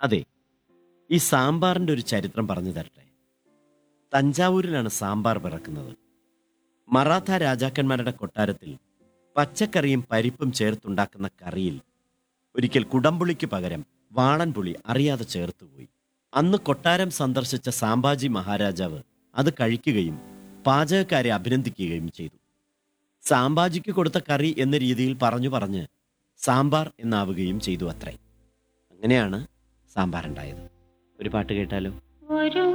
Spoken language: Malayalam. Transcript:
അതെ ഈ സാമ്പാറിന്റെ ഒരു ചരിത്രം പറഞ്ഞു തരട്ടെ തഞ്ചാവൂരിലാണ് സാമ്പാർ പിറക്കുന്നത് മറാത്ത രാജാക്കന്മാരുടെ കൊട്ടാരത്തിൽ പച്ചക്കറിയും പരിപ്പും ചേർത്തുണ്ടാക്കുന്ന കറിയിൽ ഒരിക്കൽ കുടംപുളിക്ക് പകരം വാളൻപുളി അറിയാതെ ചേർത്തുപോയി അന്ന് കൊട്ടാരം സന്ദർശിച്ച സാമ്പാജി മഹാരാജാവ് അത് കഴിക്കുകയും പാചകക്കാരെ അഭിനന്ദിക്കുകയും ചെയ്തു സാമ്പാജിക്ക് കൊടുത്ത കറി എന്ന രീതിയിൽ പറഞ്ഞു പറഞ്ഞ് സാമ്പാർ എന്നാവുകയും ചെയ്തു അത്രേ അങ്ങനെയാണ് സാമ്പാർ ഉണ്ടായത് ഒരു പാട്ട് കേട്ടാലോ ഒരു